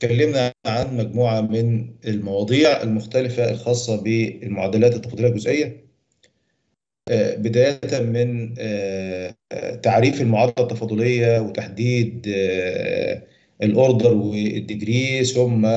اتكلمنا عن مجموعة من المواضيع المختلفة الخاصة بالمعادلات التفاضلية الجزئية آه، بداية من آه، تعريف المعادلة التفاضلية وتحديد آه، الأوردر والديجري ثم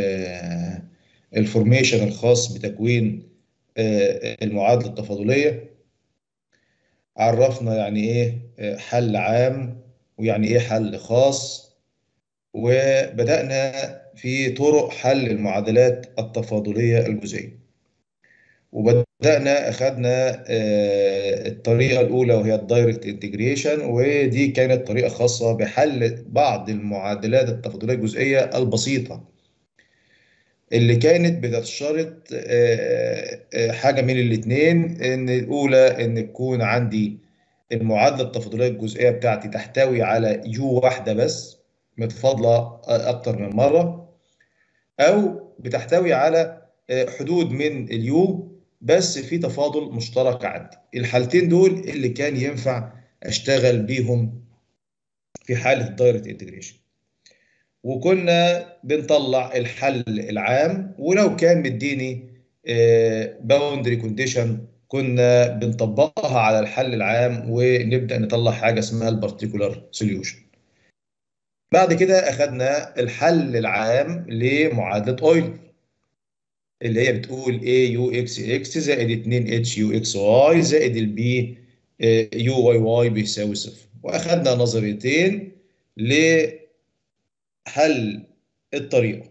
الفورميشن الخاص بتكوين المعادلة التفاضلية عرفنا يعني إيه حل عام ويعني إيه حل خاص وبدأنا في طرق حل المعادلات التفاضلية الجزئية وبدأنا أخذنا الطريقة الأولى وهي الدايركت انتجريشن ودي كانت طريقة خاصة بحل بعض المعادلات التفاضلية الجزئية البسيطة اللي كانت بتشترط حاجة من الاتنين إن الأولى إن تكون عندي المعادلة التفاضلية الجزئية بتاعتي تحتوي على يو واحدة بس متفاضلة أكتر من مرة أو بتحتوي على حدود من اليو بس في تفاضل مشترك عندي الحالتين دول اللي كان ينفع أشتغل بيهم في حالة الدايركت انتجريشن وكنا بنطلع الحل العام ولو كان مديني باوندري كونديشن كنا بنطبقها على الحل العام ونبدأ نطلع حاجة اسمها البارتيكولار سوليوشن بعد كده أخدنا الحل العام لمعادلة أويلر اللي هي بتقول A يو اكس اكس زائد 2 اتش يو اكس واي زائد البي يو واي واي بيساوي صفر وأخدنا نظريتين لحل الطريقة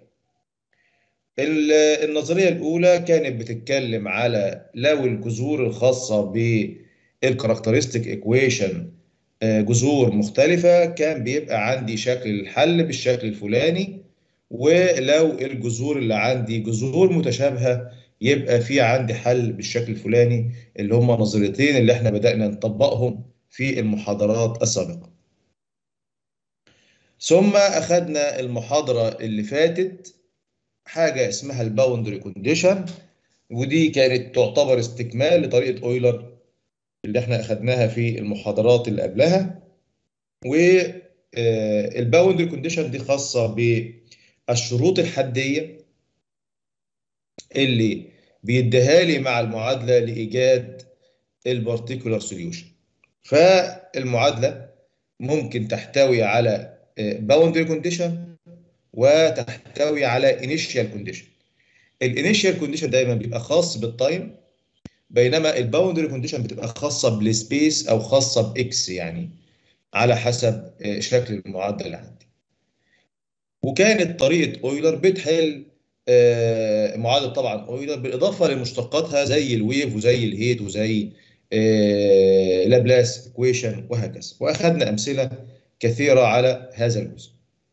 النظرية الأولى كانت بتتكلم على لو الجذور الخاصة بالكاركترستيك ايكويشن جذور مختلفة كان بيبقى عندي شكل الحل بالشكل الفلاني ولو الجذور اللي عندي جذور متشابهة يبقى في عندي حل بالشكل الفلاني اللي هم نظريتين اللي احنا بدأنا نطبقهم في المحاضرات السابقة ثم أخذنا المحاضرة اللي فاتت حاجة اسمها الباوندري كونديشن ودي كانت تعتبر استكمال لطريقة أويلر اللي احنا أخذناها في المحاضرات اللي قبلها والباوندري كونديشن دي خاصة بالشروط الحدية اللي بيديها لي مع المعادلة لإيجاد البارتيكولار سوليوشن فالمعادلة ممكن تحتوي على باوندري كونديشن وتحتوي على انيشيال كونديشن الانيشيال كونديشن دايما بيبقى خاص بالتايم بينما الباوندري كونديشن بتبقى خاصه بالسبيس او خاصه باكس يعني على حسب شكل المعادله اللي عندي وكانت طريقه اويلر بتحل معادله طبعا اويلر بالاضافه لمشتقاتها زي الويف وزي الهيت وزي لابلاس ايكويشن وهكذا واخذنا امثله كثيره على هذا الجزء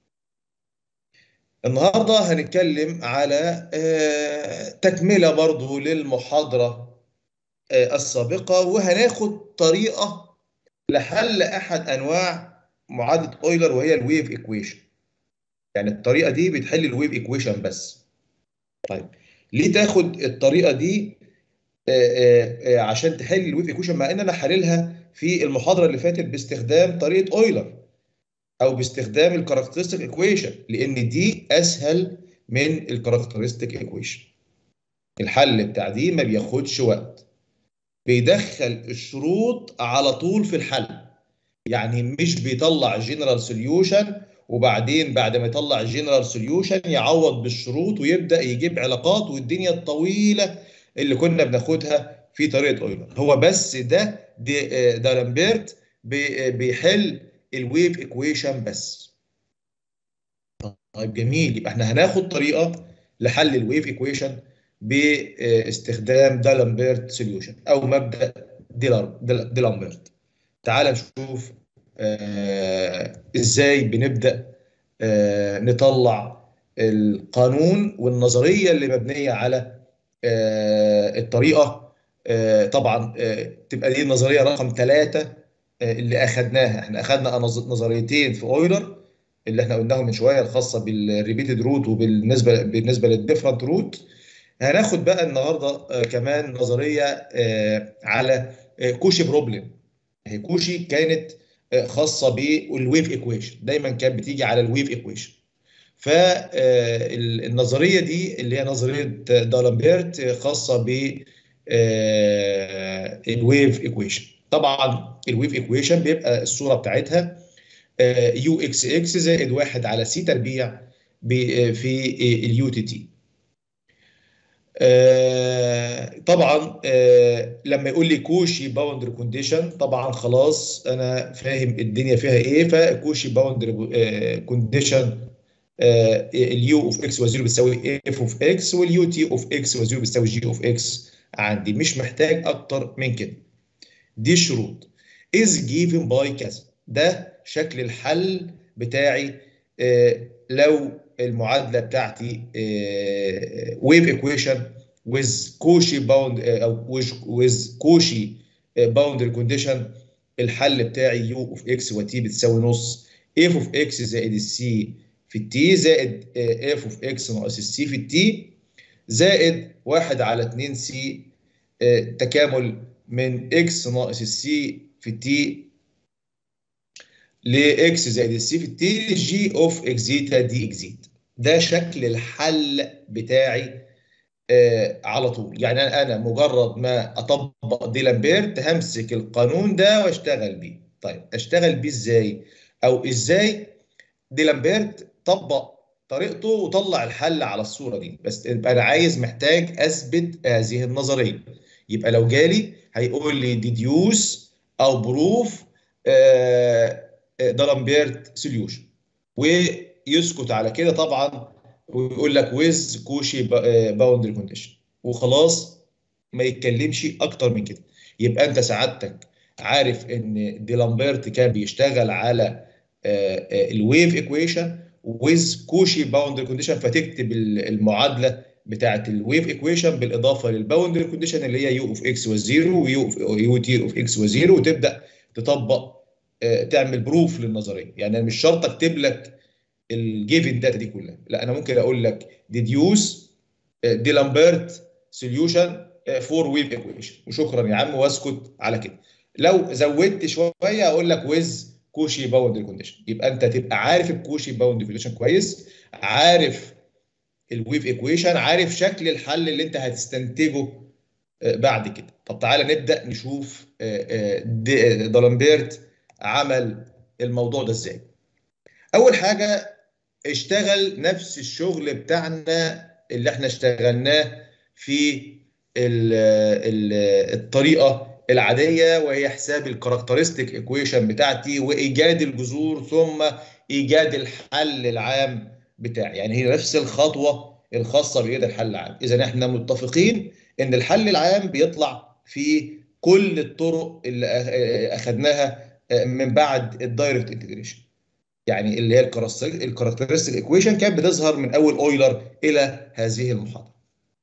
النهارده هنتكلم على تكمله برضو للمحاضره السابقه وهناخد طريقه لحل احد انواع معادله اويلر وهي الويف ايكويشن يعني الطريقه دي بتحل الويف ايكويشن بس طيب ليه تاخد الطريقه دي عشان تحل الويف ايكويشن مع ان انا حللها في المحاضره اللي فاتت باستخدام طريقه اويلر او باستخدام الكاركترستيك ايكويشن لان دي اسهل من الكاركترستيك ايكويشن الحل بتاع دي ما بياخدش وقت بيدخل الشروط على طول في الحل يعني مش بيطلع جنرال سوليوشن وبعدين بعد ما يطلع جنرال سوليوشن يعوض بالشروط ويبدا يجيب علاقات والدنيا الطويله اللي كنا بناخدها في طريقه اويلر هو بس ده دالمبرت بيحل الويف ايكويشن بس طيب جميل يبقى احنا هناخد طريقه لحل الويف ايكويشن باستخدام دالمبرت سوليوشن او مبدا ديلامبرت تعال نشوف آه ازاي بنبدا آه نطلع القانون والنظريه اللي مبنيه على آه الطريقه آه طبعا آه تبقى دي النظريه رقم ثلاثه اللي اخذناها احنا اخذنا نظريتين في اويلر اللي احنا قلناهم من شويه الخاصه بالريبيتد روت وبالنسبه بالنسبه للديفرنت روت هناخد بقى النهارده كمان نظريه على كوشي بروبلم هي كوشي كانت خاصه بالويف ايكويشن دايما كانت بتيجي على الويف ايكويشن فالنظريه دي اللي هي نظريه دالامبيرت خاصه ب الويف ايكويشن طبعا الويف ايكويشن بيبقى الصوره بتاعتها يو اكس اكس زائد واحد على سي تربيع في اليو تي تي طبعا لما يقول لي كوشي باوندري كونديشن طبعا خلاص انا فاهم الدنيا فيها ايه فكوشي باوندري كونديشن اليو اوف اكس وزيرو بتساوي اف اوف اكس واليو تي اوف اكس وزيرو بتساوي جي اوف اكس عندي مش محتاج اكتر من كده دي الشروط is given by كذا ده شكل الحل بتاعي لو المعادله بتاعتي ويف ايكويشن with Cauchy bound او with Cauchy boundary condition الحل بتاعي يو اوف اكس وتي بتساوي نص اف اوف اكس زائد السي في التي زائد اف اوف اكس ناقص السي في التي زائد 1 على 2 سي تكامل من اكس ناقص السي في التي لاكس زائد السي في التي جي اوف اكزيتا دي اكزيت ده شكل الحل بتاعي آه على طول يعني انا مجرد ما اطبق ديلامبيرت همسك القانون ده واشتغل بيه طيب اشتغل بيه ازاي او ازاي ديلامبيرت طبق طريقته وطلع الحل على الصوره دي بس يبقى انا عايز محتاج اثبت هذه النظريه يبقى لو جالي هيقول لي ديديوس او بروف دالامبيرت سوليوشن ويسكت على كده طبعا ويقول لك ويز كوشي باوندري كونديشن وخلاص ما يتكلمش اكتر من كده يبقى انت سعادتك عارف ان ديلامبيرت كان بيشتغل على الويف ايكويشن ويز كوشي باوندري كونديشن فتكتب المعادله بتاعه الويف ايكويشن بالاضافه للباوندري كونديشن اللي هي يو اوف اكس وزيرو ويو تي اوف اكس وزيرو وتبدا تطبق تعمل بروف للنظريه يعني مش شرط اكتب لك الجيفن داتا دي كلها لا انا ممكن اقول لك ديديوس ديلامبرت سوليوشن فور ويف ايكويشن وشكرا يا عم واسكت على كده لو زودت شويه اقول لك ويز كوشي باوندري كونديشن يبقى انت تبقى عارف الكوشي باوندري كونديشن كويس عارف الويف ايكويشن عارف شكل الحل اللي انت هتستنتجه بعد كده طب تعالى نبدا نشوف دالامبيرت عمل الموضوع ده ازاي اول حاجه اشتغل نفس الشغل بتاعنا اللي احنا اشتغلناه في ال ال الطريقه العاديه وهي حساب الكاركترستيك ايكويشن بتاعتي وايجاد الجذور ثم ايجاد الحل العام بتاعي يعني هي نفس الخطوه الخاصه بايجاد الحل العام اذا احنا متفقين ان الحل العام بيطلع في كل الطرق اللي اخذناها من بعد الدايركت انتجريشن يعني اللي هي الكاركترستيك ايكويشن كانت بتظهر من اول اويلر الى هذه المحاضره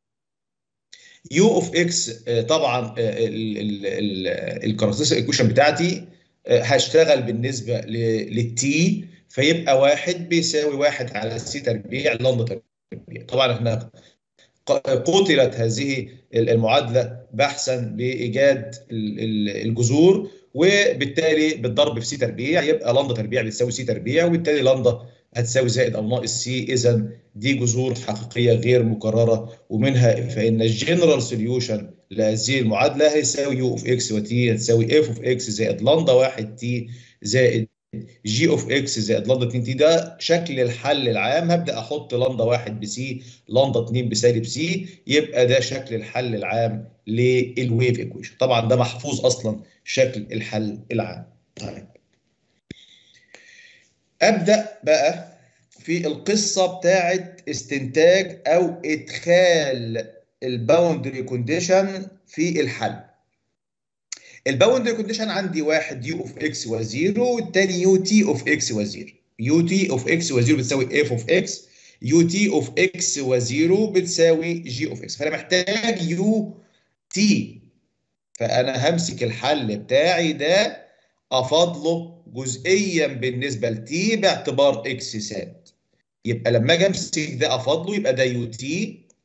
يو اوف اكس طبعا الكاركترستيك ايكويشن بتاعتي هشتغل بالنسبه للتي فيبقى واحد بيساوي واحد على سي تربيع لندا تربيع طبعا احنا قتلت هذه المعادله بحثا بايجاد الجذور وبالتالي بالضرب في سي تربيع يبقى لندا تربيع بتساوي سي تربيع وبالتالي لندا هتساوي زائد او ناقص سي اذا دي جذور حقيقيه غير مكرره ومنها فان الجنرال سوليوشن لهذه المعادله هيساوي يو اوف اكس وتي هتساوي اف اوف اكس زائد لندا 1 تي زائد جي اوف اكس زائد لندا 2 تي ده شكل الحل العام هبدا احط لندا 1 بسي لندا 2 بسالب سي يبقى ده شكل الحل العام للويف ايكويشن طبعا ده محفوظ اصلا شكل الحل العام طيب ابدا بقى في القصه بتاعه استنتاج او ادخال الباوندري كونديشن في الحل الباوندري كونديشن عندي واحد يو اوف اكس وزيرو والتاني يو تي اوف اكس وزيرو يو تي اوف اكس وزيرو بتساوي اف اوف اكس يو تي اوف اكس وزيرو بتساوي جي اوف اكس فانا محتاج يو تي فانا همسك الحل بتاعي ده افاضله جزئيا بالنسبه لتي باعتبار اكس ثابت يبقى لما اجي امسك ده افاضله يبقى ده يو تي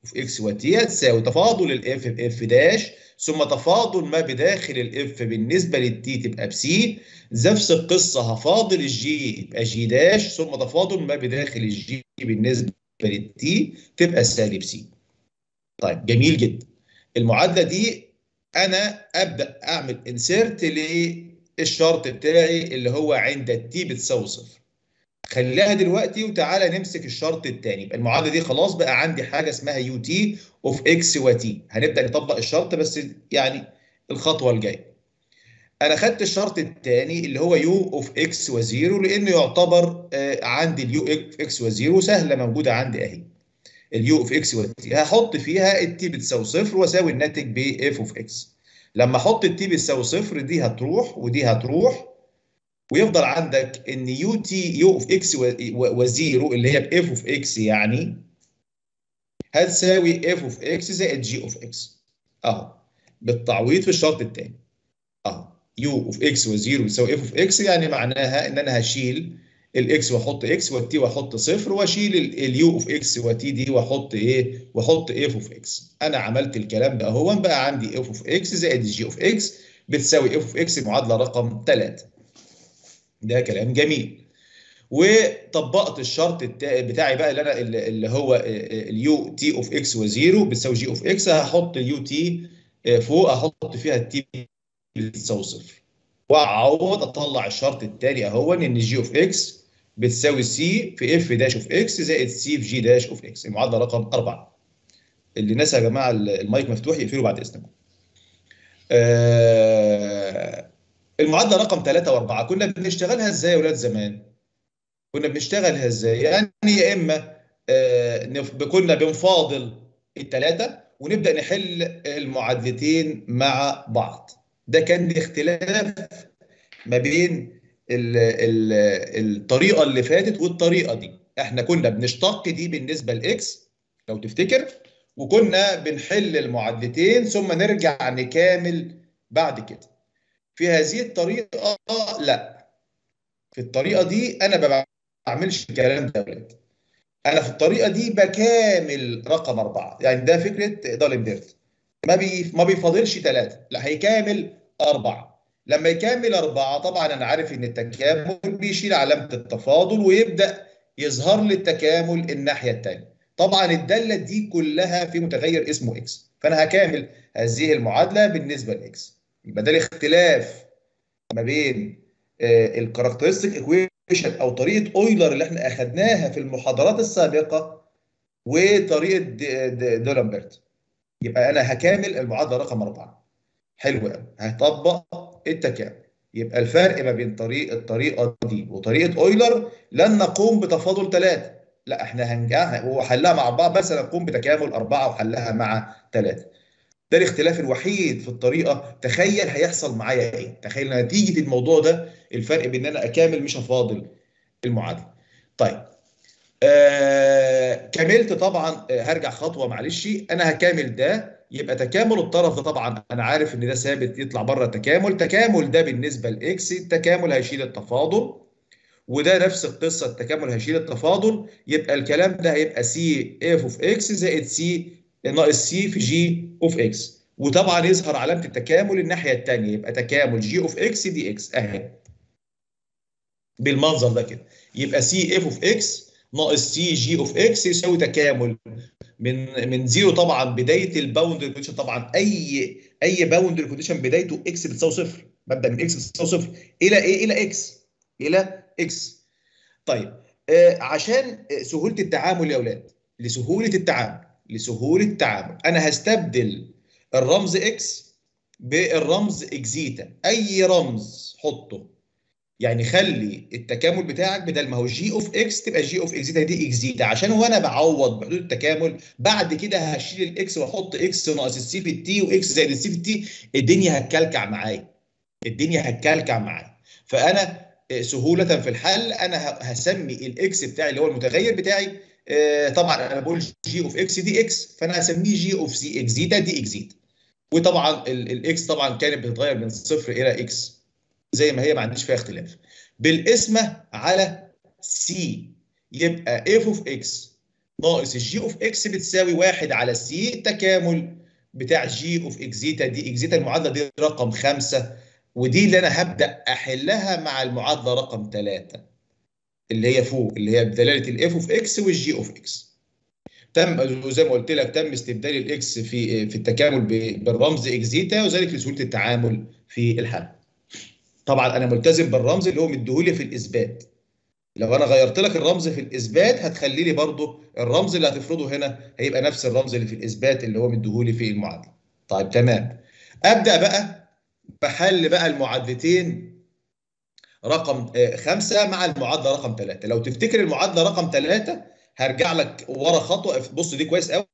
اوف اكس وتي هتساوي تفاضل الاف باف داش ثم تفاضل ما بداخل الاف بالنسبه للتي تبقى بسي نفس القصه هفاضل الجي يبقى جي داش ثم تفاضل ما بداخل الجي بالنسبه للتي تبقى سالب سي. طيب جميل جدا. المعادله دي انا ابدا اعمل انسيرت للشرط بتاعي اللي هو عند التي بتساوي صفر. خليها دلوقتي وتعالى نمسك الشرط الثاني يبقى المعادله دي خلاص بقى عندي حاجه اسمها يو تي اوف اكس وتي هنبدا نطبق الشرط بس يعني الخطوه الجايه انا خدت الشرط الثاني اللي هو يو اوف اكس وزيرو لانه يعتبر آه عندي اليو اوف اكس وزيرو سهله موجوده عندي اهي اليو اوف اكس وتي هحط فيها التي بتساوي صفر واساوي الناتج باف اوف اكس لما احط التي بتساوي صفر دي هتروح ودي هتروح ويفضل عندك ان يو تي يو اوف اكس وزيرو اللي هي باف اوف اكس يعني هتساوي اف اوف اكس زائد جي اوف اكس اهو بالتعويض في الشرط الثاني اهو يو اوف اكس وزيرو يساوي اف اوف اكس يعني معناها ان انا هشيل الاكس واحط اكس والتي واحط صفر واشيل اليو اوف اكس وتي دي واحط ايه واحط اف اوف اكس انا عملت الكلام ده اهو بقى عندي اف اوف اكس زائد جي اوف اكس بتساوي اف اوف اكس معادله رقم 3 ده كلام جميل وطبقت الشرط بتاعي بقى اللي انا اللي هو اليو تي اوف اكس وزيرو بتساوي جي اوف اكس هحط اليو تي فوق احط فيها التي بتساوي صفر واعوض اطلع الشرط التالي اهو ان جي اوف اكس بتساوي سي في اف داش اوف اكس زائد سي في جي داش اوف اكس المعادله رقم 4 اللي ناس يا جماعه المايك مفتوح يقفلوا بعد اذنكم. آه المعادله رقم 3 و4 كنا بنشتغلها ازاي يا ولاد زمان؟ كنا بنشتغلها ازاي؟ يعني يا اما آه كنا بنفاضل الثلاثه ونبدا نحل المعادلتين مع بعض. ده كان الاختلاف ما بين ال ال الطريقه اللي فاتت والطريقه دي. احنا كنا بنشتق دي بالنسبه لاكس لو تفتكر وكنا بنحل المعادلتين ثم نرجع نكامل بعد كده. في هذه الطريقه لا في الطريقه دي انا ما بعملش الكلام ده يا ولاد انا في الطريقه دي بكامل رقم اربعه يعني ده فكره دالمبرت ما بي ما بيفاضلش ثلاثه لا هيكامل اربعه لما يكامل اربعه طبعا انا عارف ان التكامل بيشيل علامه التفاضل ويبدا يظهر لي التكامل الناحيه الثانيه طبعا الداله دي كلها في متغير اسمه اكس فانا هكامل هذه المعادله بالنسبه لاكس يبقى ده الاختلاف ما بين الكاركترستيك ايكويشن او طريقه اويلر اللي احنا اخذناها في المحاضرات السابقه وطريقه دولمبرت يبقى انا هكامل المعادله رقم اربعه حلو قوي هطبق التكامل يبقى الفرق ما بين طريق الطريقه دي وطريقه اويلر لن نقوم بتفاضل ثلاثه لا احنا هنجح وحلها مع بعض بس نقوم بتكامل اربعه وحلها مع ثلاثه ده الاختلاف الوحيد في الطريقه تخيل هيحصل معايا ايه تخيل نتيجه الموضوع ده الفرق بين ان انا اكامل مش هفاضل المعادله طيب آه كملت طبعا آه هرجع خطوه معلش انا هكامل ده يبقى تكامل الطرف ده طبعا انا عارف ان ده ثابت يطلع بره التكامل تكامل ده بالنسبه لاكس التكامل هيشيل التفاضل وده نفس القصه التكامل هيشيل التفاضل يبقى الكلام ده هيبقى سي اف اوف اكس زائد سي ناقص سي في جي اوف اكس وطبعا يظهر علامه التكامل الناحيه الثانيه يبقى تكامل جي اوف اكس دي اكس اهي بالمنظر ده كده يبقى سي اف اوف اكس ناقص سي جي اوف اكس يساوي تكامل من من زيرو طبعا بدايه الباوندري كونديشن طبعا اي اي باوندري كونديشن بدايته اكس بتساوي صفر ببدا من اكس بتساوي صفر الى ايه؟ الى اكس الى اكس طيب آه عشان سهوله التعامل يا اولاد لسهوله التعامل لسهوله التعامل انا هستبدل الرمز اكس بالرمز اكزيتا اي رمز حطه يعني خلي التكامل بتاعك بدل ما هو جي اوف اكس تبقى جي اوف اكزيتا دي اكزيتا عشان وانا بعوض بحدود التكامل بعد كده هشيل الاكس واحط اكس ناقص السي في التي واكس زائد السي في التي الدنيا هتكلكع معايا الدنيا هتكلكع معايا فانا سهوله في الحل انا هسمي الاكس بتاعي اللي هو المتغير بتاعي طبعا انا بقول جي اوف اكس دي اكس فانا هسميه جي اوف سي اكزيتا دي اكزيتا وطبعا الاكس طبعا كانت بتتغير من صفر الى اكس زي ما هي ما عنديش فيها اختلاف بالقسمه على سي يبقى اف اوف اكس ناقص الجي اوف اكس بتساوي 1 على سي التكامل بتاع جي اوف اكزيتا دي اكزيتا المعادله دي رقم 5 ودي اللي انا هبدا احلها مع المعادله رقم 3 اللي هي فوق اللي هي بدلاله الاف اوف اكس والجي اوف اكس تم زي ما قلت لك تم استبدال الاكس في في التكامل بالرمز اكزيتا وذلك لسهوله التعامل في الحل طبعا انا ملتزم بالرمز اللي هو مديهولي في الاثبات لو انا غيرت لك الرمز في الاثبات هتخلي لي برضو الرمز اللي هتفرضه هنا هيبقى نفس الرمز اللي في الاثبات اللي هو مديهولي في المعادله طيب تمام ابدا بقى بحل بقى المعادلتين رقم خمسة مع المعادله رقم ثلاثة لو تفتكر المعادله رقم ثلاثة هرجع لك ورا خطوه بص دي كويس قوي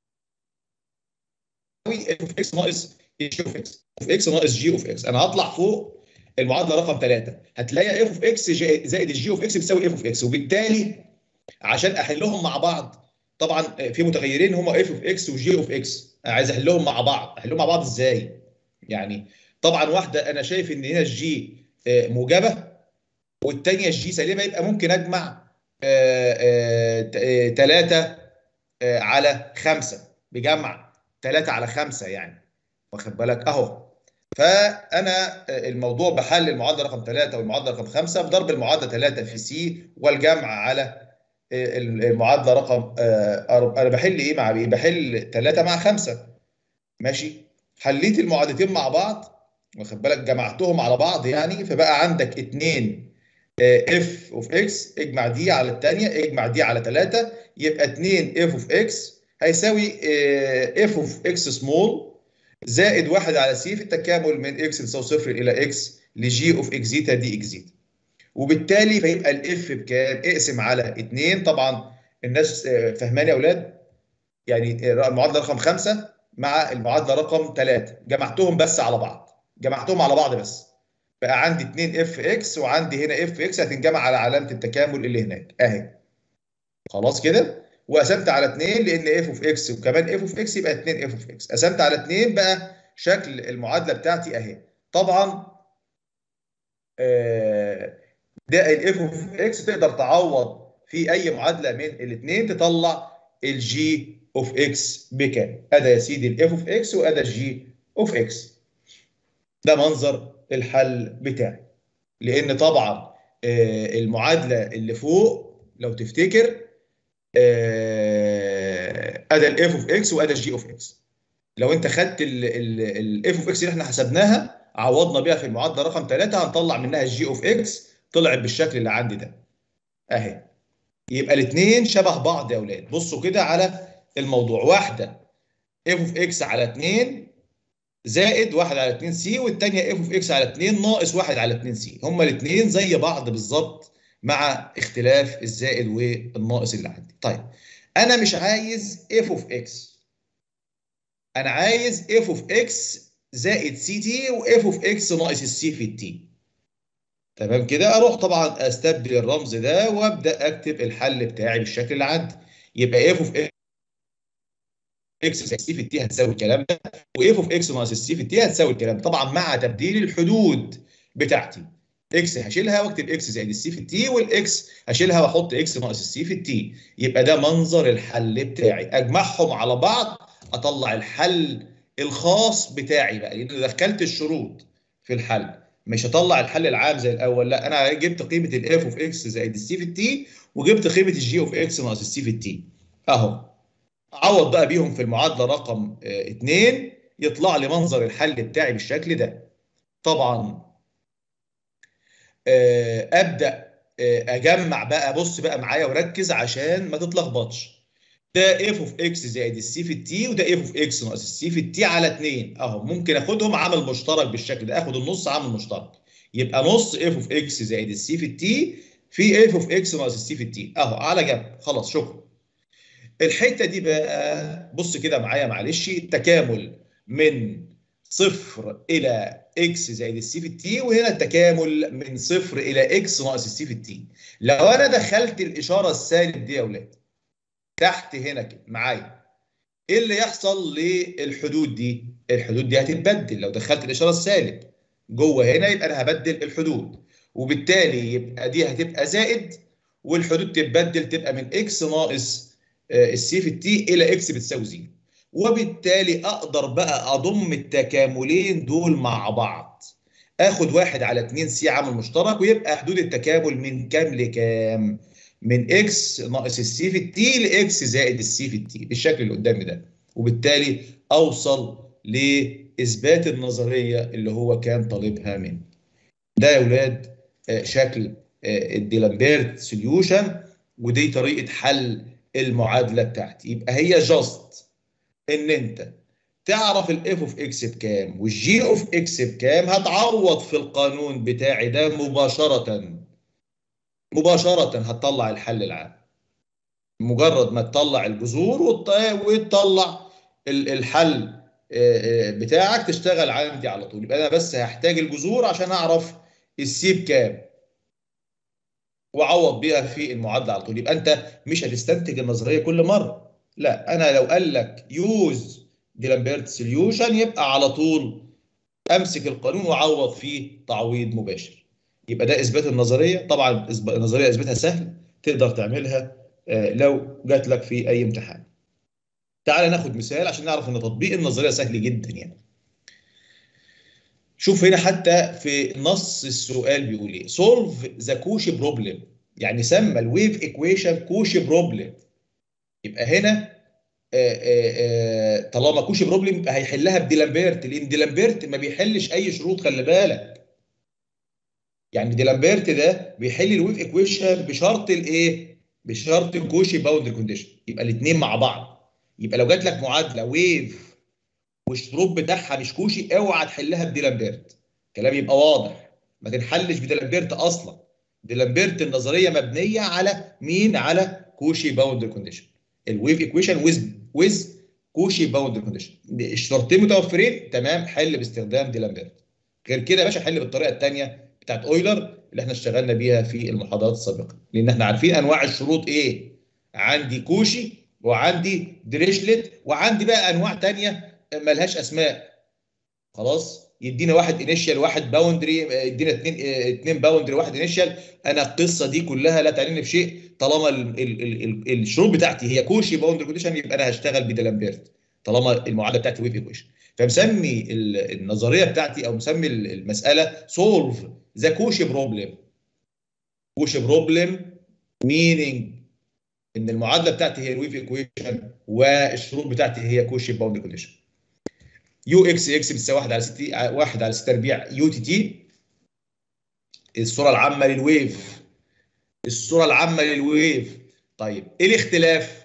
اف اوف اكس ناقص جي اوف اكس اوف اكس ناقص جي اوف اكس انا هطلع فوق المعادله رقم 3 هتلاقي اف اوف اكس زائد الجي اوف اكس بتساوي اف اوف اكس وبالتالي عشان احلهم مع بعض طبعا في متغيرين هم اف اوف اكس وجي اوف اكس عايز احلهم مع بعض احلهم مع بعض ازاي يعني طبعا واحده انا شايف ان هنا الجي موجبه والثانيه الجي سالبه يبقى ممكن اجمع 3 على 5 بجمع 3 على 5 يعني واخد بالك اهو فانا الموضوع بحل المعادله رقم 3 والمعادله رقم 5 بضرب المعادله 3 في سي والجمع على المعادله رقم انا بحل ايه مع ايه؟ بحل 3 مع 5 ماشي حليت المعادلتين مع بعض واخد بالك جمعتهم على بعض يعني فبقى عندك 2 اف اوف اكس اجمع دي على الثانيه اجمع دي على 3 يبقى 2 اف اوف اكس هيساوي اف اوف اكس سمول زائد 1 على سي في التكامل من اكس تساوي صفر الى اكس لجي اوف اكزيتا دي اكزيتا وبالتالي فيبقى الاف بكام؟ اقسم على 2 طبعا الناس فهماني يا اولاد؟ يعني المعادله رقم 5 مع المعادله رقم 3 جمعتهم بس على بعض جمعتهم على بعض بس بقى عندي 2 اف اكس وعندي هنا اف اكس هتنجمع على علامه التكامل اللي هناك اهي خلاص كده وقسمت على 2 لان اف اوف اكس وكمان اف اوف اكس يبقى 2 اف اوف اكس قسمت على 2 بقى شكل المعادله بتاعتي اهي طبعا آه ده الاف اوف اكس تقدر تعوض في اي معادله من الاثنين تطلع الجي اوف اكس بكام ادي يا سيدي الاف اوف اكس وادي الجي اوف اكس ده منظر الحل بتاعي لان طبعا آه المعادله اللي فوق لو تفتكر ادي الاف اوف اكس وادي الجي اوف اكس لو انت خدت الاف اوف اكس اللي احنا حسبناها عوضنا بيها في المعادله رقم 3 هنطلع منها الجي اوف اكس طلعت بالشكل اللي عندي ده اهي يبقى الاثنين شبه بعض يا اولاد بصوا كده على الموضوع واحده اف اوف اكس على 2 زائد 1 على 2 سي والثانيه اف اوف اكس على 2 ناقص 1 على 2 سي هما الاثنين زي بعض بالظبط مع اختلاف الزائد والناقص اللي عندي طيب انا مش عايز اف اوف اكس انا عايز اف اوف اكس زائد سي تي واف اوف اكس ناقص السي في التي تمام كده اروح طبعا استبدل الرمز ده وابدا اكتب الحل بتاعي بالشكل اللي عندي يبقى اف اوف اكس زائد سي في التي هتساوي الكلام ده واف اوف اكس ناقص السي في التي هتساوي الكلام ده طبعا مع تبديل الحدود بتاعتي اكس هشيلها واكتب اكس زائد السي في التي والاكس هشيلها واحط اكس ناقص السي في التي يبقى ده منظر الحل بتاعي اجمعهم على بعض اطلع الحل الخاص بتاعي بقى لان دخلت الشروط في الحل مش هطلع الحل العام زي الاول لا انا جبت قيمه الاف اوف اكس زائد السي في التي وجبت قيمه الجي اوف اكس ناقص السي في التي اهو اعوض بقى بيهم في المعادله رقم 2 يطلع لي منظر الحل بتاعي بالشكل ده طبعا ابدا اجمع بقى بص بقى معايا وركز عشان ما تتلخبطش ده اف اوف اكس زائد السي في التي وده اف اوف اكس ناقص السي في التي على 2 اهو ممكن اخدهم عامل مشترك بالشكل ده اخد النص عامل مشترك يبقى نص اف اوف اكس زائد السي في التي في اف اوف اكس ناقص السي في التي اهو على جنب خلاص شكرا الحته دي بقى بص كده معايا معلش التكامل من صفر الى اكس زائد السي في التي وهنا التكامل من صفر الى اكس ناقص السي في التي لو انا دخلت الاشاره السالب دي يا اولاد تحت هنا كده معايا ايه اللي يحصل للحدود دي الحدود دي هتتبدل لو دخلت الاشاره السالب جوه هنا يبقى انا هبدل الحدود وبالتالي يبقى دي هتبقى زائد والحدود تتبدل تبقى من اكس ناقص السي في التي الى اكس بتساوي زيرو وبالتالي اقدر بقى اضم التكاملين دول مع بعض اخد واحد على 2 سي عامل مشترك ويبقى حدود التكامل من كام لكام؟ من اكس ناقص السي في التي لاكس زائد السي في التي بالشكل اللي قدامي ده وبالتالي اوصل لاثبات النظريه اللي هو كان طالبها مني. ده يا اولاد شكل الديلامبيرت سوليوشن ودي طريقه حل المعادله بتاعتي يبقى هي جاست ان انت تعرف الاف اوف اكس بكام والجي اوف اكس بكام هتعوض في القانون بتاعي ده مباشره مباشره هتطلع الحل العام مجرد ما تطلع الجذور وتطلع الحل بتاعك تشتغل عندي على طول يبقى انا بس هحتاج الجذور عشان اعرف السي بكام واعوض بيها في المعادله على طول يبقى انت مش هتستنتج النظريه كل مره لا انا لو قال لك يوز ديلامبيرت سوليوشن يبقى على طول امسك القانون واعوض فيه تعويض مباشر يبقى ده اثبات النظريه طبعا النظريه اثباتها سهل تقدر تعملها لو جات لك في اي امتحان تعال ناخد مثال عشان نعرف ان تطبيق النظريه سهل جدا يعني شوف هنا حتى في نص السؤال بيقول ايه سولف ذا كوشي بروبلم يعني سمى الويف ايكويشن كوشي بروبلم يبقى هنا آآ آآ طالما كوشي بروبلم يبقى هيحلها بديلامبيرت لان ديلامبيرت ما بيحلش اي شروط خلي بالك يعني ديلامبيرت ده بيحل الويف ايكويشن بشرط الايه بشرط الكوشي باوندري كونديشن يبقى الاثنين مع بعض يبقى لو جات لك معادله ويف والشروط بتاعها مش كوشي اوعى تحلها بديلامبيرت كلام يبقى واضح ما تنحلش بديلامبيرت اصلا ديلامبيرت النظريه مبنيه على مين على كوشي باوندري كونديشن الويف ايكويشن ويز ويز كوشي باوندري كونديشن الشرطين متوفرين تمام حل باستخدام ديلامبيرت غير كده يا باشا حل بالطريقه الثانيه بتاعت اويلر اللي احنا اشتغلنا بيها في المحاضرات السابقه لان احنا عارفين انواع الشروط ايه عندي كوشي وعندي دريشلت وعندي بقى انواع ثانيه ملهاش اسماء خلاص يدينا واحد انيشال واحد باوندري يدينا اثنين اثنين باوندري واحد انيشال انا القصه دي كلها لا تعنيني بشيء طالما ال ال ال الشروط بتاعتي هي كوشي باوندري كونديشن يبقى انا هشتغل بديلامبيرت طالما المعادله بتاعتي ويف ايكويشن فمسمي النظريه بتاعتي او مسمي المساله سولف ذا كوشي بروبلم كوشي بروبلم مينينج ان المعادله بتاعتي هي الويف ايكويشن والشروط بتاعتي هي كوشي باوندري كونديشن يو اكس اكس بتساوي 1 على 6 1 على 6 تربيع يو تي تي الصوره العامه للويف الصوره العامه للويف طيب ايه الاختلاف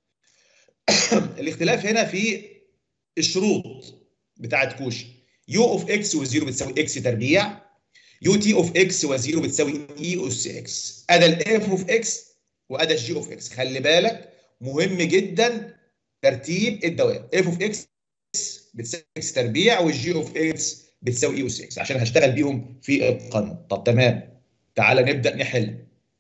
الاختلاف هنا في الشروط بتاعت كوشي يو اوف اكس وزيرو بتساوي اكس تربيع يو تي اوف اكس وزيرو بتساوي اي اس اكس ادا الاف اوف اكس وادا الجي اوف اكس خلي بالك مهم جدا ترتيب الدوائر اف اوف اكس بتساوي اكس تربيع والجي اوف اكس بتساوي اي اس اكس عشان هشتغل بيهم في القانون طب تمام تعالى نبدا نحل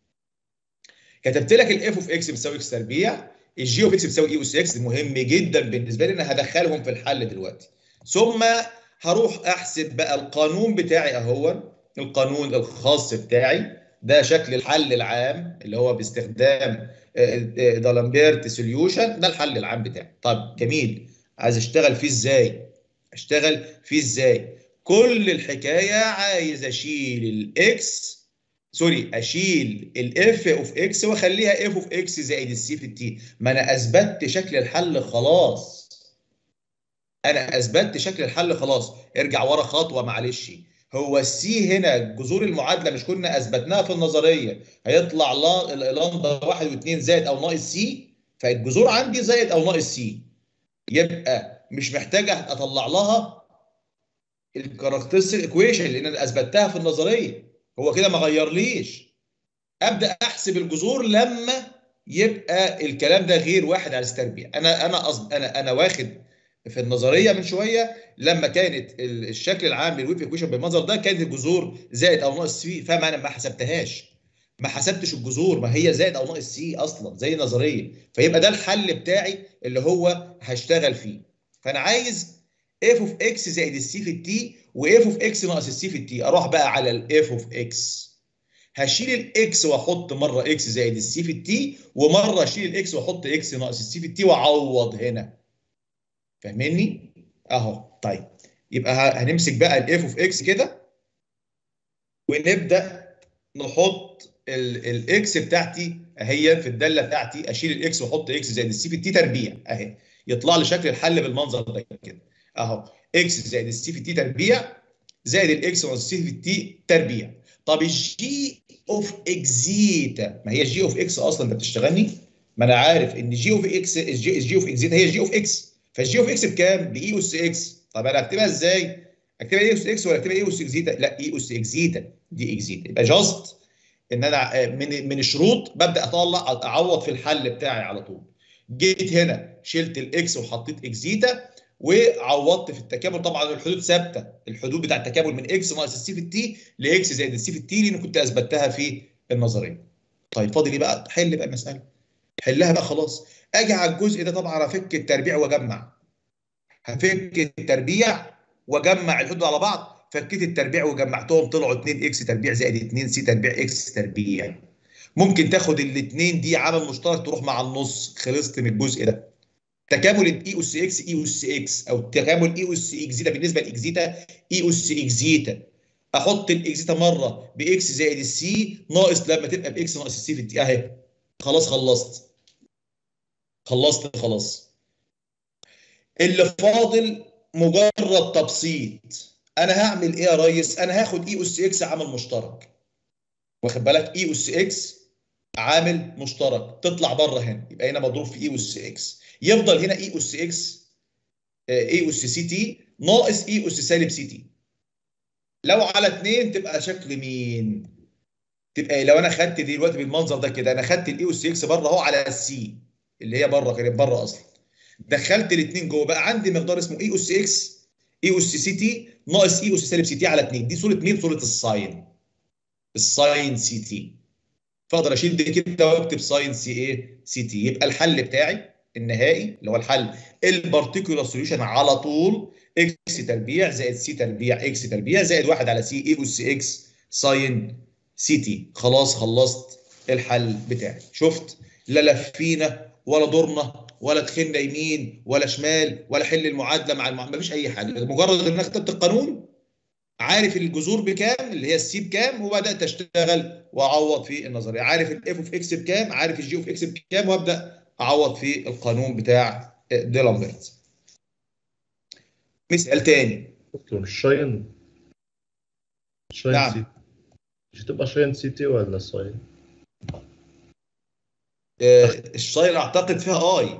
كتبت لك الاف اوف اكس بتساوي اكس تربيع الجي اوف اكس بتساوي اي اس اكس مهم جدا بالنسبه لي انا هدخلهم في الحل دلوقتي ثم هروح احسب بقى القانون بتاعي اهو القانون الخاص بتاعي ده شكل الحل العام اللي هو باستخدام دالامبيرت سوليوشن ده الحل العام بتاعي طب جميل عايز اشتغل فيه ازاي اشتغل فيه ازاي كل الحكايه عايز اشيل الاكس سوري اشيل الاف اوف اكس واخليها اف اوف اكس زائد السي في التي ما انا اثبتت شكل الحل خلاص انا اثبتت شكل الحل خلاص ارجع ورا خطوه معلش هو السي هنا جذور المعادله مش كنا اثبتناها في النظريه هيطلع لامدا واحد واثنين زائد او ناقص سي فالجذور عندي زائد او ناقص سي يبقى مش محتاجه اطلع لها الكاركترستيك ايكويشن لان انا اثبتها في النظريه هو كده ما غيرليش ابدا احسب الجذور لما يبقى الكلام ده غير واحد على التربيع انا انا أصب انا انا واخد في النظريه من شويه لما كانت الشكل العام للويف ايكويشن بالمنظر ده كانت الجذور زائد او ناقص سي فما انا ما حسبتهاش ما حسبتش الجذور ما هي زائد او ناقص سي اصلا زي النظريه فيبقى ده الحل بتاعي اللي هو هشتغل فيه فانا عايز اف اوف اكس زائد السي في التي واف اوف اكس ناقص السي في التي اروح بقى على الاف اوف اكس هشيل الاكس واحط مره اكس زائد السي في التي ومره اشيل الاكس واحط اكس ناقص السي في التي واعوض هنا فاهمني اهو طيب يبقى هنمسك بقى الاف اوف اكس كده ونبدا نحط الاكس بتاعتي اهي في الداله بتاعتي اشيل الاكس واحط اكس زائد السي في التي تربيع اهي يطلع لي شكل الحل بالمنظر ده كده اهو اكس زائد السي في التي تربيع زائد الاكس ناقص السي في التي تربيع طب الجي اوف اكزيتا ما هي جي اوف اكس اصلا انت بتشتغلني ما انا عارف ان جي اوف اكس الجي, الجي اوف اكزيتا هي جي اوف اكس فالجي اوف اكس بكام؟ باي اس اكس طب انا اكتبها ازاي؟ اكتبها اي اس اكس ولا اكتبها اي اس اكزيتا؟ لا اي اس اكزيتا دي اكزيتا يبقى جاست ان انا من من الشروط ببدا اطلع اعوض في الحل بتاعي على طول جيت هنا شلت الاكس وحطيت اكزيتا وعوضت في التكامل طبعا الحدود ثابته الحدود بتاع التكامل من اكس ناقص السي في التي لاكس زائد السي في التي لان كنت اثبتها في النظريه طيب فاضل ايه بقى حل بقى المساله حلها بقى خلاص اجي على الجزء ده طبعا افك التربيع واجمع هفك التربيع واجمع الحدود على بعض فكيت التربيع وجمعتهم طلعوا 2 اكس تربيع زائد 2 سي تربيع اكس تربيع ممكن تاخد الاثنين دي عامل مشترك تروح مع النص خلصت من الجزء ده تكامل الاي اس اكس اي اس اكس او تكامل اي اس اكزيتا بالنسبه لاكزيتا اي اس اكزيتا احط الاكزيتا مره باكس زائد السي ناقص لما تبقى باكس ناقص السي في التي اهي خلاص خلصت خلصت خلاص اللي فاضل مجرد تبسيط انا هعمل ايه يا ريس انا هاخد اي اس اكس عامل مشترك واخد بالك اي اس اكس عامل مشترك تطلع بره هنا يبقى هنا مضروب في اي اس اكس يفضل هنا اي اس اكس اي اس سي تي ناقص اي اس سالب سي تي لو على 2 تبقى شكل مين تبقى لو انا خدت دي دلوقتي بالمنظر ده كده انا خدت الاي اس اكس بره اهو على السي اللي هي بره كانت بره اصلا دخلت الاثنين جوه بقى عندي مقدار اسمه اي اس اكس اي اس سي تي ناقص اي اس سالب سي تي على 2 دي صوره مين صوره الساين الساين سي تي فاقدر اشيل دي كده واكتب ساين سي ايه سي تي يبقى الحل بتاعي النهائي اللي هو الحل البارتيكولار سوليوشن على طول اكس تربيع زائد سي تربيع اكس تربيع زائد 1 على سي اي اس اكس ساين سي تي خلاص خلصت الحل بتاعي شفت لا لفينا ولا دورنا ولا دخلنا يمين ولا شمال ولا حل المعادله مع المع... مفيش اي حاجه مجرد ان انا كتبت القانون عارف الجذور بكام اللي هي السي بكام وبدات اشتغل واعوض في النظريه عارف الاف اوف اكس بكام عارف الجي اوف اكس بكام وابدا اعوض في القانون بتاع ديلامبرت مثال تاني دكتور الشاين الشاين نعم. سي مش هتبقى شاين سي تي ولا ساين؟ آه، الشاين اعتقد فيها اي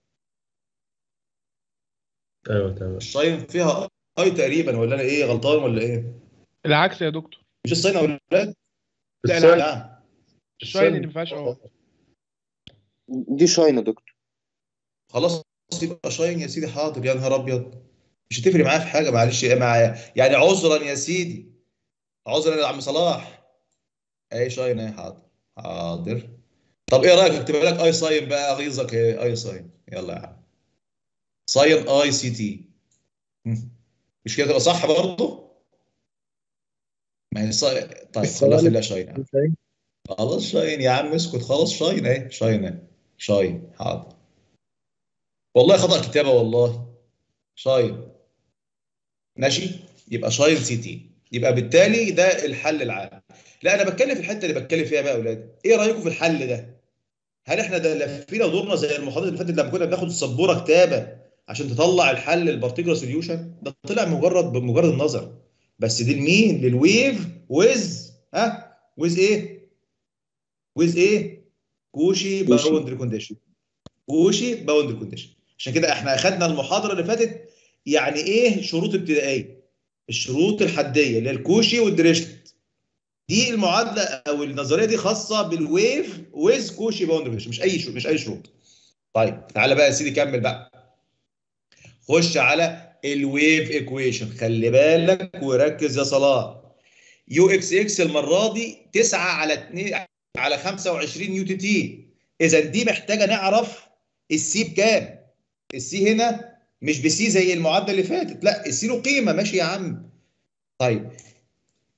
ايوه تمام الشاين فيها اي تقريبا ولا انا ايه غلطان ولا ايه العكس يا دكتور مش الصين يا اولاد لا لا الساين- لا الشاين اللي ما فيهاش اه دي شاين يا دكتور خلاص يبقى شاين يا سيدي حاضر يا نهار ابيض مش هتفرق معايا في حاجه معلش إيه معايا يعني عذرا يا سيدي عذرا يا عم صلاح اي شاين اهي حاضر حاضر طب ايه رايك اكتب لك اي ساين بقى اغيظك ايه اي ساين يلا يا عم ساين اي سي تي هم. مش كده تبقى صح برضه ما هي صاين طيب خلاص خليها شاين يا عم. خلاص شاين يا عم اسكت خلاص شاين اهي شاين اهي شاين حاضر والله خطأ كتابة والله شاين ماشي يبقى شاين سي تي يبقى بالتالي ده الحل العام لا انا بتكلم في الحته اللي بتكلم فيها بقى يا اولاد ايه رايكم في الحل ده هل احنا ده لفينا ودورنا زي المحاضره اللي فاتت لما كنا بناخد السبوره كتابه عشان تطلع الحل البارتيكولار سوليوشن ده طلع مجرد بمجرد النظر بس دي لمين للويف ويز ها ويز ايه ويز ايه كوشي كوشي. باوندري كونديشن كوشي باوندري كونديشن عشان كده احنا اخدنا المحاضره اللي فاتت يعني ايه شروط ابتدائيه الشروط الحديه اللي هي الكوشي والدريشت دي المعادله او النظريه دي خاصه بالويف ويز كوشي باوندري كونديشن مش اي شروط مش اي شروط طيب تعالى بقى يا سيدي كمل بقى خش على الويف ايكويشن خلي بالك وركز يا صلاح يو اكس اكس المره دي 9 على 2 على 25 يو تي تي اذا دي محتاجه نعرف السي بكام السي هنا مش بسي زي المعادله اللي فاتت لا السي له قيمه ماشي يا عم طيب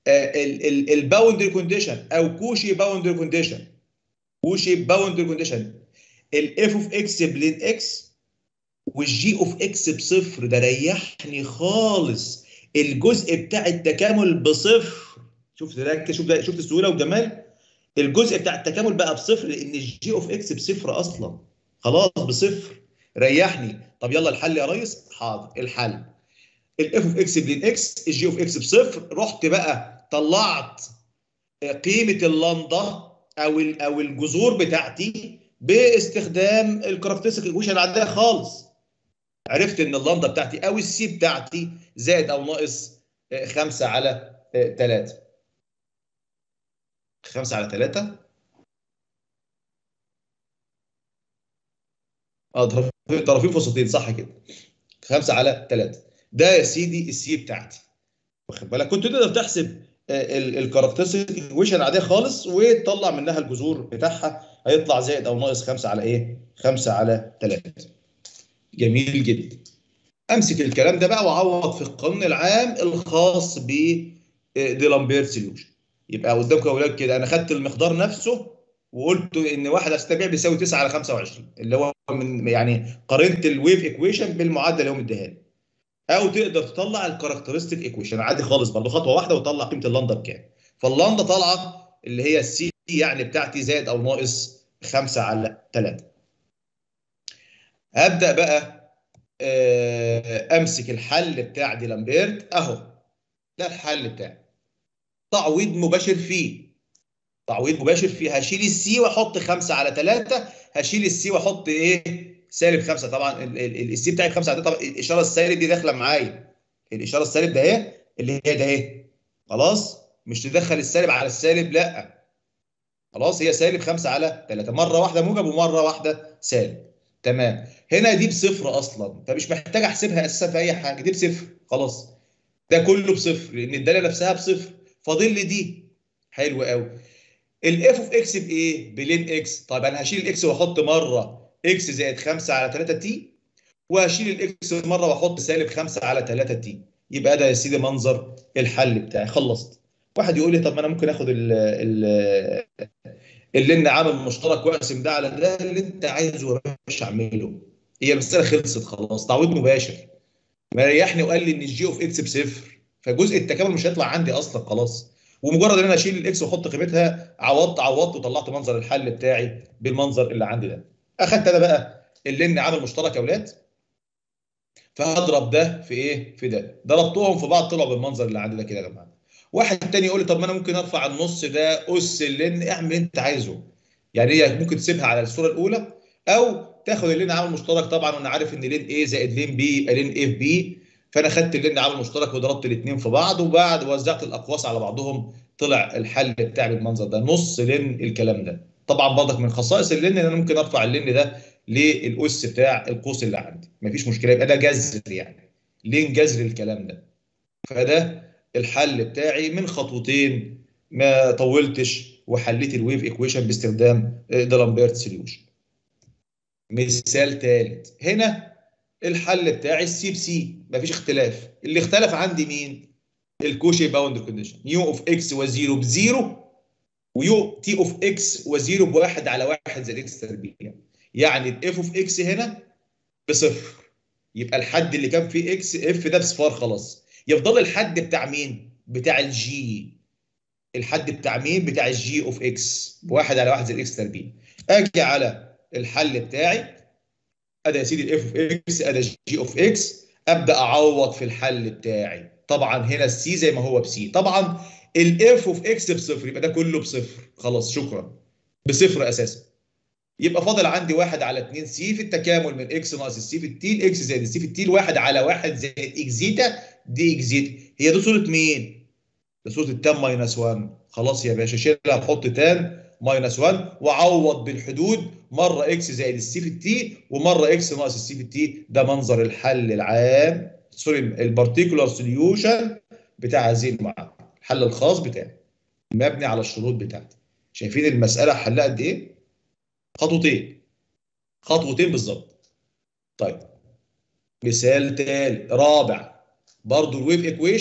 الباوندري كونديشن او كوشي باوندري كونديشن كوشي باوندري كونديشن الاف اوف اكس بلين اكس والجي اوف اكس بصفر ده ريحني خالص الجزء بتاع التكامل بصفر شوف ركز شوف ده شفت السهوله والجمال الجزء بتاع التكامل بقى بصفر لان الجي اوف اكس بصفر اصلا خلاص بصفر ريحني طب يلا الحل يا ريس حاضر الحل الاف اوف اكس بلين اكس الجي اوف اكس بصفر رحت بقى طلعت قيمه اللنده او ال- او الجذور بتاعتي باستخدام الكاركترستيك ايكويشن العاديه خالص عرفت ان اللنده بتاعتي او السي بتاعتي زائد او ناقص 5 على 3 5 على 3 اه طرفين طرفين فسطين صح كده 5 على 3 ده يا سيدي السي بتاعتي واخد بالك كنت تقدر تحسب الكاركترستيك ايكويشن العاديه خالص وتطلع منها الجذور بتاعها هيطلع زائد او ناقص 5 على ايه 5 على 3 جميل جدا امسك الكلام ده بقى واعوض في القانون العام الخاص ب ديلامبير سوليوشن يبقى قدامكم يا اولاد كده انا خدت المقدار نفسه وقلت ان 1 استبيع بيساوي 9 على 25 اللي هو من يعني قارنت الويف ايكويشن بالمعادله اللي هو مديها لي او تقدر تطلع الكاركترستيك ايكويشن عادي خالص برضه خطوه واحده وتطلع قيمه اللندا بكام فاللندا طالعه اللي هي السي يعني بتاعتي زائد او ناقص 5 على 3 هبدا بقى امسك الحل بتاع ديلامبيرت اهو ده الحل بتاعي تعويض مباشر فيه تعويض مباشر فيه هشيل السي واحط 5 على 3 هشيل السي واحط ايه سالب 5 طبعا السي بتاعي 5 على 3 طبعا الاشاره السالب دي داخله معايا الاشاره السالب ده اهي اللي هي ده اهي خلاص مش تدخل السالب على السالب لا خلاص هي سالب 5 على 3 مره واحده موجب ومره واحده سالب تمام هنا دي بصفر اصلا فمش محتاج احسبها اساسا في اي حاجه دي بصفر خلاص ده كله بصفر لان الداله نفسها بصفر فاضل لي دي حلو قوي الاف اوف اكس بايه بلين اكس طيب انا هشيل الاكس واحط مره اكس زائد 5 على 3 تي وهشيل الاكس مره واحط سالب 5 على 3 تي يبقى ده يا سيدي منظر الحل بتاعي خلصت واحد يقول لي طب ما انا ممكن اخد ال ال اللي ان عامل مشترك واقسم ده على ده اللي انت عايزه يا باشا اعمله هي المساله خلصت خلاص تعويض مباشر مريحني وقال لي ان الجي اوف اكس بصفر فجزء التكامل مش هيطلع عندي اصلا خلاص ومجرد ان انا اشيل الاكس واحط قيمتها عوضت عوضت وطلعت منظر الحل بتاعي بالمنظر اللي عندي ده اخدت انا بقى اللي ان عامل مشترك يا اولاد فهضرب ده في ايه في ده ضربتهم في بعض طلعوا بالمنظر اللي عندي ده كده يا جماعه واحد تاني يقول لي طب ما انا ممكن ارفع النص ده اس اللين اعمل اللي انت عايزه يعني هي ممكن تسيبها على الصوره الاولى او تاخد اللين عامل مشترك طبعا وانا عارف ان لين ايه زائد لين بي يبقى لين ايه في بي فانا خدت اللين عامل مشترك وضربت الاثنين في بعض وبعد وزعت الاقواس على بعضهم طلع الحل بتاعي بالمنظر ده نص لين الكلام ده طبعا برضك من خصائص اللين ان انا ممكن ارفع اللين ده للاس بتاع القوس اللي عندي مفيش مشكله يبقى ده جذر يعني لين جذر الكلام ده فده الحل بتاعي من خطوتين ما طولتش وحليت الويف ايكويشن باستخدام دالامبيرت سوليوشن مثال ثالث هنا الحل بتاعي السي بسي مفيش اختلاف اللي اختلف عندي مين الكوشي باوند كونديشن يو اوف اكس وزيرو بزيرو ويو تي اوف اكس وزيرو بواحد على واحد زائد اكس تربيع يعني الاف اوف اكس هنا بصفر يبقى الحد اللي كان فيه اكس اف ده بصفار خلاص يفضل الحد بتاع مين بتاع الجي الحد بتاع مين بتاع الجي اوف اكس بواحد على واحد زائد اكس تربيع اجي على الحل بتاعي ادي يا سيدي الاف اوف اكس ادي جي اوف اكس ابدا اعوض في الحل بتاعي طبعا هنا السي زي ما هو بسي طبعا الاف اوف اكس بصفر يبقى ده كله بصفر خلاص شكرا بصفر اساسا يبقى فاضل عندي واحد على 2 سي في التكامل من اكس ناقص السي في التي الاكس زائد السي في التي واحد على واحد زائد اكس زيتا دي اكس زيتا هي دي صوره مين؟ ده صوره التان ماينس 1 خلاص يا باشا شيلها حط تان ماينس 1 وعوض بالحدود مره اكس زائد السي في التي ومره اكس ناقص السي في التي ده منظر الحل العام سوري البارتيكولار سوليوشن بتاع هذه المعادله الحل الخاص بتاعي مبني على الشروط بتاعتي شايفين المساله حلها قد ايه؟ خطوتين خطوتين بالظبط طيب مثال تاني رابع برضو الويف ايكويشن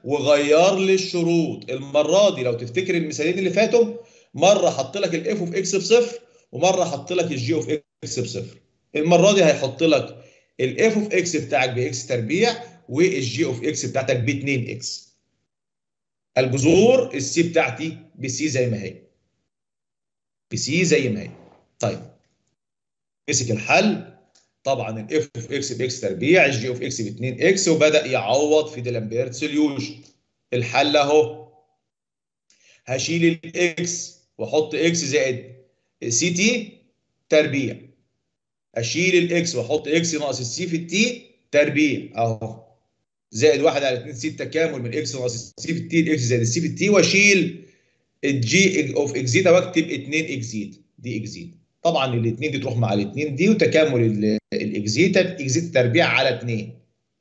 وغير لي الشروط المره دي لو تفتكر المثالين اللي فاتوا مره حط لك الاف اوف اكس بصفر ومره حط لك الجي اوف اكس بصفر المره دي هيحط لك الاف اوف اكس بتاعك باكس تربيع والجي اوف اكس بتاعتك ب 2 اكس الجذور السي بتاعتي بسي زي ما هي بسي زي ما هي طيب مسك الحل طبعا الاف اوف اكس باكس تربيع الجي اوف اكس ب 2 اكس وبدا يعوض في ديلامبيرت سوليوشن الحل اهو هشيل الاكس واحط اكس زائد سي تي تربيع اشيل الاكس واحط اكس ناقص السي في التي تربيع اهو زائد 1 على 2 سي تكامل من اكس ناقص السي في التي الاكس زائد السي في التي واشيل الجي اوف اكزيتا واكتب 2 اكزيت دي اكزيت طبعا الاثنين دي تروح مع الاثنين دي وتكامل الاكزيتا اكزيتا تربيع على 2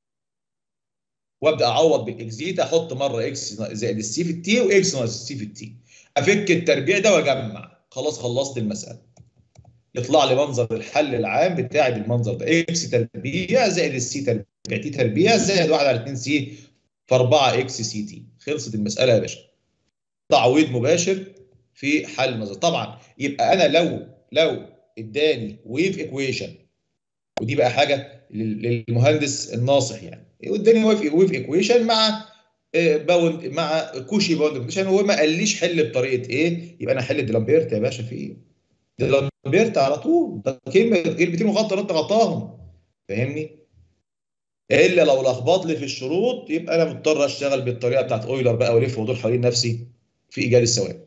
وابدا اعوض بالاكزيتا احط مره اكس زائد السي في التي واكس ناقص السي في التي افك التربيع ده واجمع خلاص خلصت المساله يطلع لي منظر الحل العام بتاعي بالمنظر ده اكس تربيع زائد السي تربيع تي تربيع زائد 1 على 2 سي في 4 اكس سي تي خلصت المساله يا باشا تعويض مباشر في حل النظر طبعا يبقى انا لو لو اداني ويف ايكويشن ودي بقى حاجه للمهندس الناصح يعني اداني ويف ويف ايكويشن مع باوند مع كوشي باوند عشان هو ما قاليش حل بطريقه ايه يبقى انا احل ديلامبيرت يا باشا في ايه ديلامبيرت على طول ده كلمه كلمتين وغطى انت غطاهم فاهمني الا لو لخبط لي في الشروط يبقى انا مضطر اشتغل بالطريقه بتاعت اويلر بقى والف وادور حوالين نفسي في ايجاد الثوابت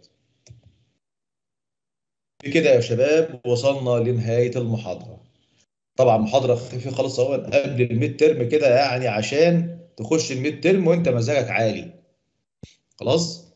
بكده يا شباب وصلنا لنهايه المحاضره طبعا محاضره خفيفه خالص اهو قبل الميد ترم كده يعني عشان تخش الميد ترم وانت مزاجك عالي خلاص